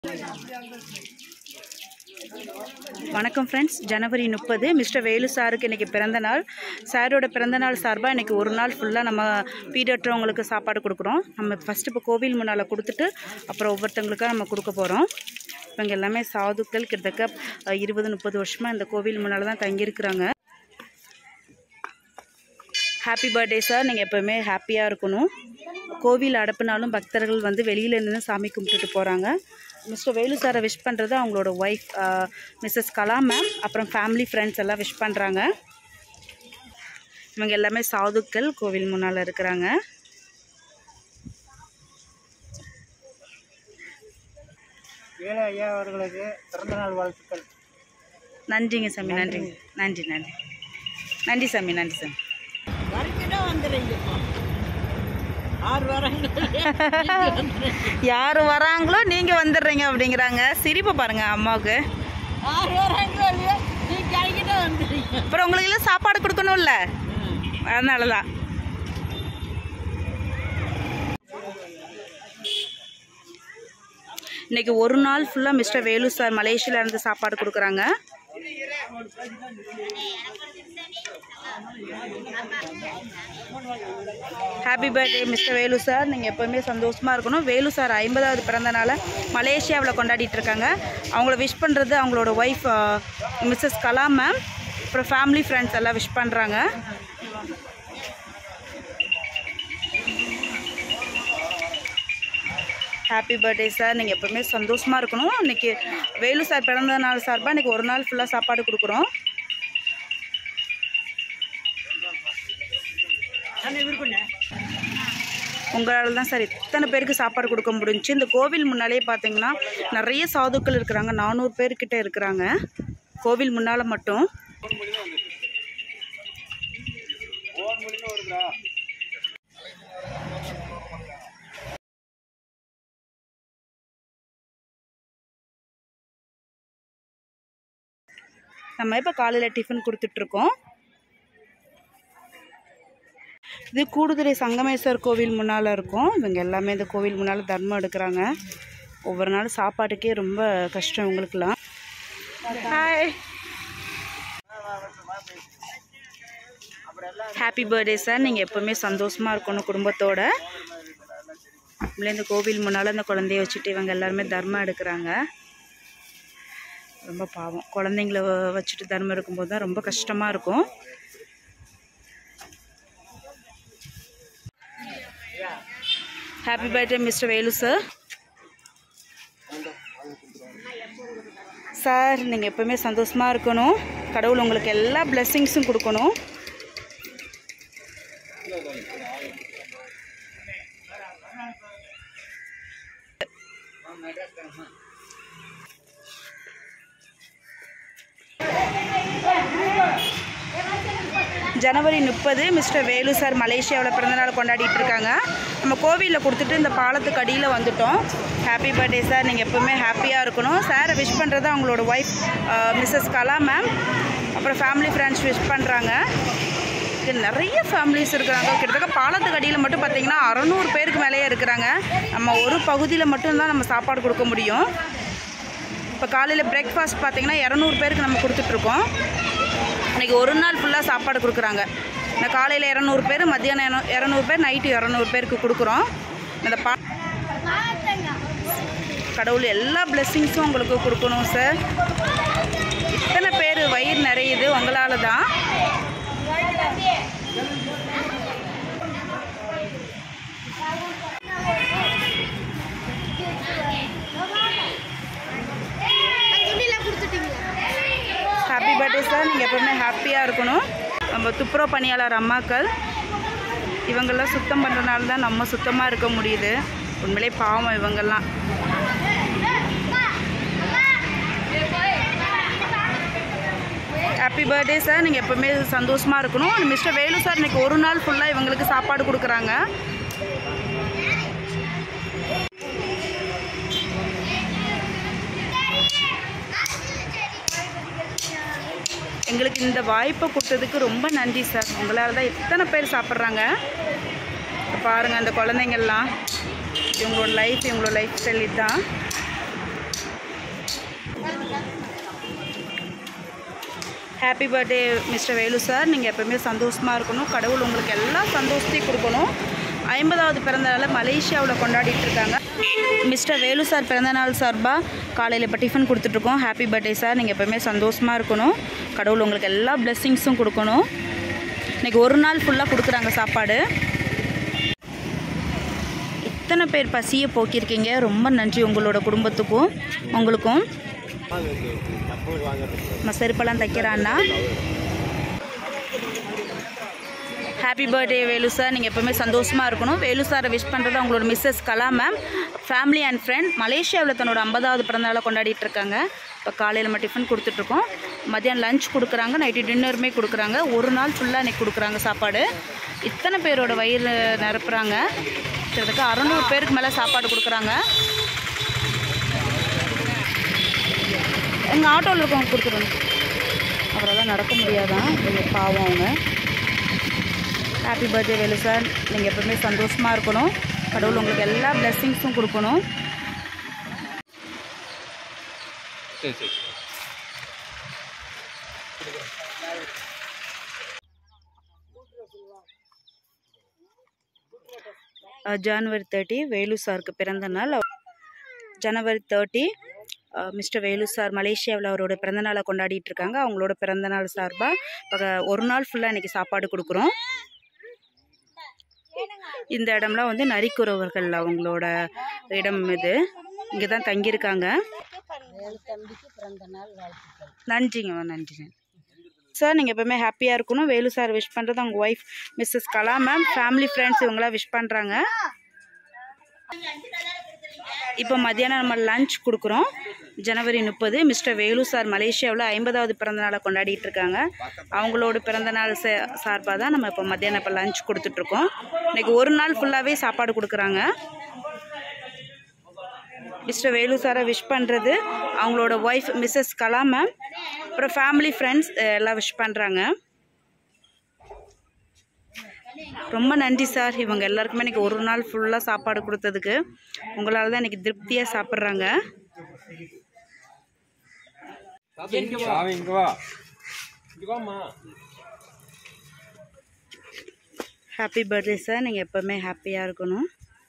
வணக்கம் ஃப்ரெண்ட்ஸ் ஜனவரி முப்பது மிஸ்டர் வேலு சாருக்கு இன்றைக்கி பிறந்த நாள் சாரோட பிறந்த நாள் சார்பாக இன்றைக்கி ஒரு நாள் ஃபுல்லாக நம்ம பீரியட்றவங்களுக்கு சாப்பாடு கொடுக்குறோம் நம்ம ஃபஸ்ட்டு இப்போ கோவில் முன்னால் கொடுத்துட்டு அப்புறம் ஒவ்வொருத்தவங்களுக்காக நம்ம கொடுக்க போகிறோம் இவங்க எல்லாமே சாதுக்கள் கிட்டத்தட்ட அஹ், இருபது முப்பது வருஷமாக இந்த கோவில் முன்னால் தான் தங்கியிருக்கிறாங்க ஹாப்பி பர்த்டே சார் நீங்கள் எப்போவுமே ஹாப்பியாக இருக்கணும் கோவில் அடப்புனாலும் பக்தர்கள் வந்து வெளியில் நின்று சாமி கும்பிட்டுட்டு போகிறாங்க மிஸ்டர் வேலு சாரை விஷ் பண்ணுறது அவங்களோட ஒய்ஃப் மிஸ்ஸஸ் கலா மேம் அப்புறம் ஃபேமிலி ஃப்ரெண்ட்ஸ் எல்லாம் விஷ் பண்ணுறாங்க இவங்க எல்லாமே சாதுக்கள் கோவில் முன்னால் இருக்கிறாங்க ஏழை ஐயா அவர்களுக்கு பிறந்தநாள் வாழ்த்துக்கள் நன்றிங்க சாமி நன்றிங்க நன்றி நன்றி நன்றி சாமி நன்றி சாமி வரைக்கும் வந்துடுறீங்க ஆறு வராங்க யார் வராங்களோ நீங்கள் வந்துடுறீங்க அப்படிங்கிறாங்க சிரிப்பை பாருங்கள் அம்மாவுக்கு ஆறு வராங்க இல்லையா நீ கிடைக்கிட்ட வந்துடுறீங்க அப்புறம் உங்களுக்கு எல்லாம் சாப்பாடு கொடுக்கணும்ல அதனால தான் இன்னைக்கு ஒரு நாள் ஃபுல்லாக மிஸ்டர் வேலு சார் மலேசியால இருந்து சாப்பாடு கொடுக்குறாங்க happy birthday Mr Velu sir நீங்கள் எப்போவுமே சந்தோஷமாக இருக்கணும் வேலு சார் ஐம்பதாவது பிறந்த நாளை மலேசியாவில் கொண்டாடிட்டு இருக்காங்க அவங்கள விஷ் பண்ணுறது அவங்களோட ஒய்ஃப் மிஸ்ஸஸ் கலா மேம் அப்புறம் ஃபேமிலி ஃப்ரெண்ட்ஸ் எல்லாம் விஷ் பண்ணுறாங்க ஹாப்பி பர்த்டே சார் நீங்கள் எப்போவுமே சந்தோஷமாக இருக்கணும் இன்றைக்கி வேலு சார் பிறந்த நாள் சார்பாக இன்றைக்கி ஒரு நாள் ஃபுல்லாக சாப்பாடு கொடுக்குறோம் உங்களால் தான் சார் இத்தனை பேருக்கு சாப்பாடு கொடுக்க முடிஞ்சுச்சு இந்த கோவில் முன்னாலே பார்த்தீங்கன்னா நிறைய சாதுக்கள் இருக்கிறாங்க நானூறு பேர்கிட்ட இருக்கிறாங்க கோவில் முன்னால் மட்டும் நம்ம இப்போ காலையில் டிஃபன் கொடுத்துட்ருக்கோம் இது கூடுதுறை சங்கமேஸ்வர் கோவில் முன்னால் இருக்கும் இவங்க எல்லாமே இந்த கோவில் முன்னால் தர்மம் எடுக்கிறாங்க ஒவ்வொரு நாள் சாப்பாட்டுக்கே ரொம்ப கஷ்டம் இவங்களுக்குலாம் ஹாய் ஹாப்பி பர்த்டே சார் நீங்கள் எப்போவுமே சந்தோஷமாக இருக்கணும் குடும்பத்தோட நம்மளே இந்த கோவில் முன்னால் இந்த குழந்தைய வச்சுட்டு இவங்க எல்லாருமே தர்மம் எடுக்கிறாங்க ரொம்ப பாவம் குழந்தைங்கள வ- வச்சுட்டு தர்மம் எடுக்கும்போது தான் ரொம்ப கஷ்டமாக இருக்கும் happy birthday Mr Velu sir sir நீங்கள் எப்போவுமே சந்தோஷமாக இருக்கணும் கடவுள் உங்களுக்கு எல்லா பிளெஸ்ஸிங்ஸும் கொடுக்கணும் ஜனவரி முப்பது மிஸ்டர் வேலு சார் மலேசியாவில் பிறந்தநாள் கொண்டாடிட்டு இருக்காங்க நம்ம கோவிலில் கொடுத்துட்டு இந்த பாலத்துக்கு அடியில் வந்துட்டோம் ஹாப்பி பர்த்டே சார் நீங்கள் எப்பவுமே ஹாப்பியாக இருக்கணும் சாரை விஷ் பண்ணுறது அவங்களோட ஒய்ஃப் மிஸ்ஸஸ் கலா மேம் அப்புறம் ஃபேமிலி ஃப்ரெண்ட்ஸ் விஷ் பண்ணுறாங்க இது நிறைய ஃபேமிலிஸ் இருக்கிறாங்க கிட்டத்தட்ட பாலத்துக்கு அடியில் மட்டும் பார்த்தீங்கன்னா அறநூறு பேருக்கு மேலேயே இருக்கிறாங்க நம்ம ஒரு பகுதியில் மட்டும்தான் நம்ம சாப்பாடு கொடுக்க முடியும் இப்போ காலையில் பிரேக்ஃபாஸ்ட் பார்த்தீங்கன்னா இரநூறு பேருக்கு நம்ம கொடுத்துட்ருக்கோம் இன்றைக்கி ஒரு நாள் ஃபுல்லாக சாப்பாடு கொடுக்குறாங்க இந்த காலையில் இரநூறு பேர் மத்தியானம் இரநூ- இரநூறு பேர் நைட்டு இரநூறு பேருக்கு கொடுக்குறோம் இந்த பா கடவுள் எல்லா பிளெஸ்ஸிங்ஸும் உங்களுக்கு கொடுக்கணும் சார் இத்தனை பேர் வயிறு நிறையுது உங்களால் தான் ஹாப்பி பர்த்டே சார் நீங்கள் எப்பவுமே ஹாப்பியாக இருக்கணும் நம்ம துப்புரவு பணியாளர் அம்மாக்கள் இவங்கெல்லாம் சுத்தம் பண்ணுறனால தான் நம்ம சுத்தமாக இருக்க முடியுது உண்மையிலே பாவம் இவங்கெல்லாம் ஹாப்பி பர்த்டே சார் நீங்கள் எப்பவுமே சந்தோஷமாக இருக்கணும் மிஸ்டர் வேலு சார் இன்னைக்கு ஒரு நாள் ஃபுல்லாக இவங்களுக்கு சாப்பாடு கொடுக்குறாங்க எங்களுக்கு இந்த வாய்ப்பை கொடுத்ததுக்கு ரொம்ப நன்றி சார் உங்களால் தான் எத்தனை பேர் சாப்பிட்றாங்க பாருங்கள் அந்த குழந்தைங்கள்லாம் இவங்களோட லைஃப் இவங்களோட லைஃப் ஸ்டைல் இதுதான் happy birthday Mr Velu sir நீங்கள் எப்பவுமே சந்தோஷமாக இருக்கணும் கடவுள் உங்களுக்கு எல்லா சந்தோஷத்தையும் கொடுக்கணும் ஐம்பதாவது பிறந்த நாளை மலேசியாவில் கொண்டாடிட்டு இருக்காங்க மிஸ்டர் வேலு சார் பிறந்தநாள் சார்பாக காலையில் இப்போ டிஃபன் கொடுத்துட்ருக்கோம் ஹாப்பி பர்த்டே சார் நீங்கள் எப்பவுமே சந்தோஷமாக இருக்கணும் கடவுள் உங்களுக்கு எல்லா பிளெஸ்ஸிங்ஸும் கொடுக்கணும் இன்றைக்கி ஒரு நாள் ஃபுல்லாக கொடுக்குறாங்க சாப்பாடு இத்தனை பேர் பசியை போக்கியிருக்கீங்க ரொம்ப நன்றி உங்களோட குடும்பத்துக்கும் உங்களுக்கும் நம்ம செருப்பெல்லாம் தைக்கிறான்னா ஹாப்பி பர்த்டே வேலு சார் நீங்கள் எப்போவுமே சந்தோஷமாக இருக்கணும் வேலு சாரை விஷ் பண்ணுறது அவங்களோட Mrs Kala ma'am family and friend மலேசியாவில் தன்னோட ஐம்பதாவது பிறந்தநாளை கொண்டாடிட்டு இருக்காங்க இப்போ காலையில் நம்ம டிஃபன் கொடுத்துட்ருக்கோம் மதியம் லஞ்ச் கொடுக்குறாங்க நைட்டு டின்னருமே கொடுக்குறாங்க ஒரு நாள் ஃபுல்லாக இன்றைக்கி கொடுக்குறாங்க சாப்பாடு இத்தனை பேரோட வயிறு நிரப்புறாங்க கிட்டத்தட்ட அறநூறு பேருக்கு மேலே சாப்பாடு கொடுக்குறாங்க எங்கள் ஆட்டோவில் இருக்கவங்க கொடுத்துருங்க அப்புறம் தான் நடக்க முடியாதான் கொஞ்சம் பாவம் அவங்க ஹாப்பி பர்த்டே வேலு சார் நீங்கள் எப்பவுமே சந்தோஷமாக இருக்கணும் கடவுள் உங்களுக்கு எல்லா பிளெஸ்ஸிங்ஸும் கொடுக்கணும் சரி சரி அஹ் ஜனவரி தேர்ட்டி வேலு சாருக்கு பிறந்த நாள் January thirty Mr Velu sir மலேசியாவில் அவரோட பிறந்தநாளை கொண்டாடிட்டு இருக்காங்க அவங்களோட பிறந்தநாள் சார்பாக இப்போ ஒரு நாள் ஃபுல்லாக இன்றைக்கி சாப்பாடு கொடுக்குறோம் இந்த இடம்லாம் வந்து நரிக்குறவர்கள் அவங்களோட இடம் இது இங்கே தான் தங்கியிருக்காங்க நன்றிங்கம்மா நன்றிங்க சார் நீங்கள் எப்பவுமே ஹாப்பியாக இருக்கணும் வேலு சார் விஷ் பண்ணுறது அவங்க wife Mrs Kala ma'am family friends இவங்களாம் விஷ் பண்ணுறாங்க இப்போ மத்தியானம் நம்ம லஞ்ச் கொடுக்குறோம் ஜனவரி முப்பது மிஸ்டர் வேலு சார் மலேசியாவில் ஐம்பதாவது பிறந்தநாளை கொண்டாடிட்டு இருக்காங்க அவங்களோட பிறந்தநாள் சே சார்பாக தான் நம்ம இப்போ மத்தியானம் இப்போ லஞ்ச் கொடுத்துட்ருக்கோம் இன்னைக்கு ஒரு நாள் ஃபுல்லாகவே சாப்பாடு கொடுக்குறாங்க மிஸ்டர் வேலு சாரை விஷ் பண்ணுறது அவங்களோட ஒய்ஃப் மிஸ்ஸஸ் கலா மேம் அப்புறம் ஃபேமிலி ஃப்ரெண்ட்ஸ் எல்லாம் விஷ் பண்ணுறாங்க ரொம்ப நன்றி சார் இவங்க எல்லாருக்குமே இன்றைக்கி ஒரு நாள் ஃபுல்லாக சாப்பாடு கொடுத்ததுக்கு உங்களால் தான் இன்றைக்கி திருப்தியாக சாப்பிட்றாங்க சாமி இங்க வா இங்க வாம்மா ஹாப்பி பர்த்டே சார் நீங்கள் எப்போவுமே ஹாப்பியாக இருக்கணும்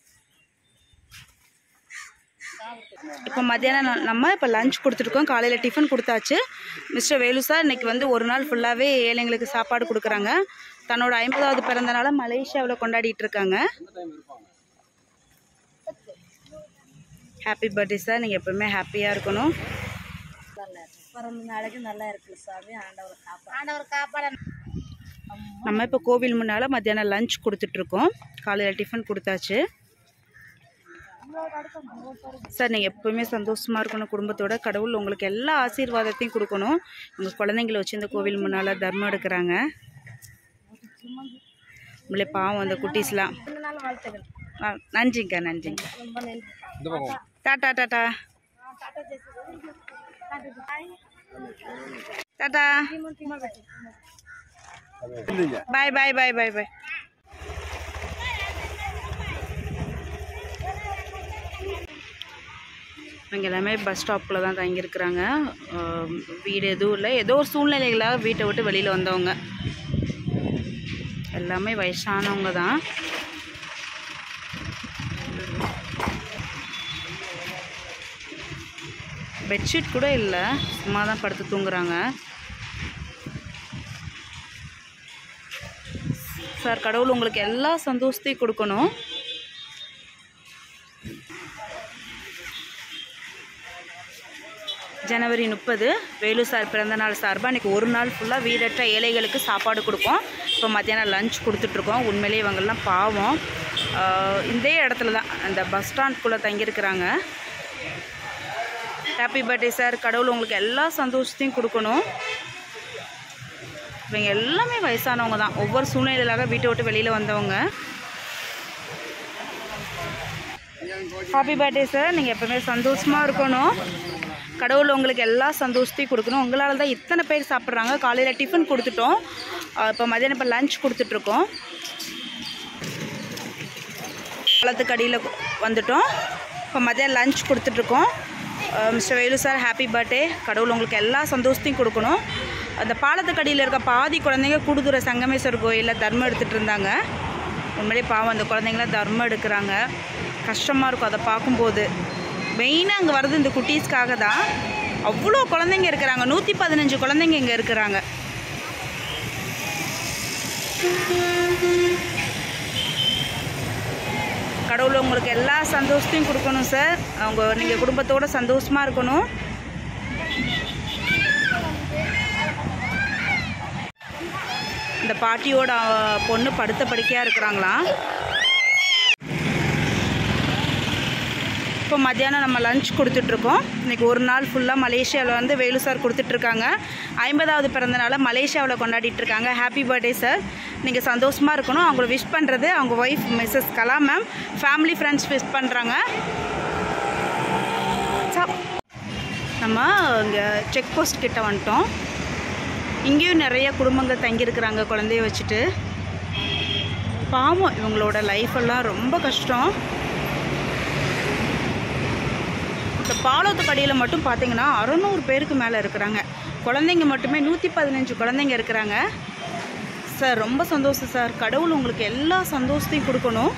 இப்போ மத்தியானம் ந- நம்ம இப்போ லஞ்ச் கொடுத்துருக்கோம் காலையில் டிஃபன் கொடுத்தாச்சு மிஸ்டர் வேலு சார் இன்னைக்கு வந்து ஒரு நாள் ஃபுல்லாகவே ஏழைங்களுக்கு சாப்பாடு கொடுக்குறாங்க தன்னோட ஐம்பதாவது பிறந்த நாளை மலேசியாவில் கொண்டாடிட்டு இருக்காங்க ஹாப்பி பர்த்டே சார் நீங்கள் எப்பவுமே ஹாப்பியாக இருக்கணும் பிறந்த நாளைக்கு நல்லா இருக்கு சாமி ஆண்டவர் காப்பா ஆண்டவர் காப்பாட நம்ம இப்போ கோவில் முன்னால் மத்தியானம் லஞ்ச் கொடுத்துட்ருக்கோம் காலையில் டிஃபன் கொடுத்தாச்சு சார் நீங்கள் எப்பவுமே சந்தோஷமாக இருக்கணும் குடும்பத்தோட கடவுள் உங்களுக்கு எல்லா ஆசீர்வாதத்தையும் கொடுக்கணும் உங்கள் குழந்தைங்கள வச்சு இந்த கோவில் முன்னால் தர்மம் எடுக்கிறாங்க உங்களே பாவம் அந்த குட்டீஸ்லாம் நாள் வாழ்த்துக்கள் ஆ, நன்றிங்க நன்றிங்க ரொம்ப நன்றி இந்த பக்கம் tata tata tata bye bye bye bye bye இவங்க எல்லாமே பஸ் ஸ்டாப்பில் தான் தங்கியிருக்கிறாங்க ஆம், வீடு எதுவும் இல்லை ஏதோ ஒரு சூழ்நிலைகளாக வீட்டை விட்டு வெளியில் வந்தவங்க எல்லாமே வயசானவங்க தான் பெட்ஷீட் கூட இல்லை சும்மா தான் படுத்து தூங்குறாங்க சார் கடவுள் உங்களுக்கு எல்லா சந்தோஷத்தையும் கொடுக்கணும் ஜனவரி முப்பது வேலு சார் பிறந்தநாள் சார்பாக இன்றைக்கி ஒரு நாள் ஃபுல்லாக வீடற்ற ஏழைகளுக்கு சாப்பாடு கொடுப்போம் இப்போ மத்தியானம் லஞ்ச் கொடுத்துட்ருக்கோம் உண்மையிலேயே இவங்கெல்லாம் பாவம் ஆஹ் இதே இடத்துல தான் அந்த பஸ் ஸ்டாண்ட்குள்ளே தங்கியிருக்கிறாங்க ஹாப்பி பர்த்டே சார் கடவுள் உங்களுக்கு எல்லா சந்தோஷத்தையும் கொடுக்கணும் இவங்க எல்லாமே வயசானவங்க தான் ஒவ்வொரு சூழ்நிலையிலாக வீட்டை விட்டு வெளியில் வந்தவங்க ஹாப்பி பர்த்டே சார் நீங்கள் எப்பவுமே சந்தோஷமாக இருக்கணும் கடவுள் உங்களுக்கு எல்லா சந்தோஷத்தையும் கொடுக்கணும் உங்களால் தான் இத்தனை பேர் சாப்பிட்றாங்க காலையில் டிஃபன் கொடுத்துட்டோம் அஹ் இப்போ மதியானம் இப்போ லஞ்ச் கொடுத்துட்ருக்கோம் பழத்துக்கு அடியில் வந்துட்டோம் இப்போ மதியம் லஞ்ச் கொடுத்துட்ருக்கோம் Mr Velu sir happy birthday கடவுள் உங்களுக்கு எல்லா சந்தோஷத்தையும் கொடுக்கணும் அந்த பாலத்துக்கடியில் இருக்க பாதி குழந்தைங்க கூடுதுறை சங்கமேஸ்வரர் கோயிலில் தர்மம் எடுத்துகிட்டு இருந்தாங்க உண்மையிலே பாவம் அந்த குழந்தைங்களாம் தர்மம் எடுக்கிறாங்க கஷ்டமாக இருக்கும் அதை பார்க்கும்போது மெயினாக அங்கே வர்றது இந்த குட்டீஸ்க்காக தான் அவ்வளோ குழந்தைங்க இருக்கிறாங்க நூற்றி பதினஞ்சு குழந்தைங்க இங்கே இருக்கிறாங்க கடவுள் உங்களுக்கு எல்லா சந்தோஷத்தையும் கொடுக்கணும் சார் அவங்க நீங்கள் குடும்பத்தோட சந்தோஷமாக இருக்கணும் இந்த பாட்டியோட அஹ், பொண்ணு படுத்த படுக்கையாக இருக்கிறாங்களாம் இப்போ மத்தியானம் நம்ம லஞ்ச் கொடுத்துட்ருக்கோம் இன்றைக்கி ஒரு நாள் ஃபுல்லாக மலேசியாவில் வந்து வேலு சார் கொடுத்துட்ருக்காங்க ஐம்பதாவது பிறந்தநாளை மலேசியாவில் கொண்டாடிட்டு இருக்காங்க ஹாப்பி பர்த்டே சார் நீங்கள் சந்தோஷமாக இருக்கணும் அவங்கள விஷ் பண்ணுறது அவங்க wife Mrs Kala ma'am family friends wish பண்ணுறாங்க நம்ம இங்கே செக் போஸ்ட் கிட்ட வந்துட்டோம் இங்கேயும் நிறைய குடும்பங்கள் தங்கியிருக்கிறாங்க குழந்தைய வச்சுட்டு பாவம் இவங்களோட லைஃப் எல்லாம் ரொம்ப கஷ்டம் இந்த பாலத்துக்கடியில் மட்டும் பார்த்தீங்கன்னா அறநூறு பேருக்கு மேலே இருக்கிறாங்க குழந்தைங்க மட்டுமே நூற்றி பதினஞ்சு குழந்தைங்க இருக்கிறாங்க சார் ரொம்ப சந்தோஷம் சார் கடவுள் உங்களுக்கு எல்லா சந்தோஷத்தையும் கொடுக்கணும்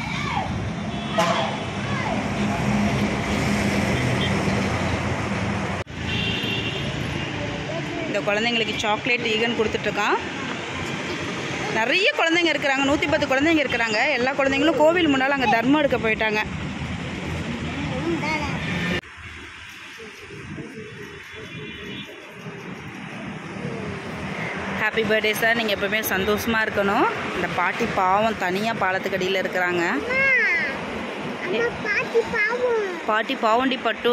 இந்த குழந்தைங்களுக்கு சாக்லேட் ஈகன் கொடுத்துட்ருக்கான் நிறைய குழந்தைங்க இருக்கிறாங்க நூற்றி பத்து குழந்தைங்க இருக்கிறாங்க எல்லா குழந்தைங்களும் கோவில் முன்னால் அங்கே தர்மம் எடுக்க போயிட்டாங்க ஹாப்பி பர்த்டே சார் நீங்கள் எப்பவுமே சந்தோஷமாக இருக்கணும் இந்த பாட்டி பாவம் தனியாக பாலத்துக்கடியில் இருக்கிறாங்க பாட்டி பாவண்டி பட்டு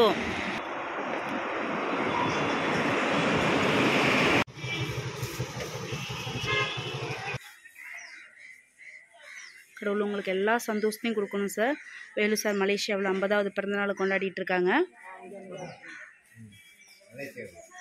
கடவுள் உங்களுக்கு எல்லா சந்தோஷத்தையும் கொடுக்கணும் சார் வேலு சார் மலேசியாவில் ஐம்பதாவது பிறந்தநாள் கொண்டாடிட்டு இருக்காங்க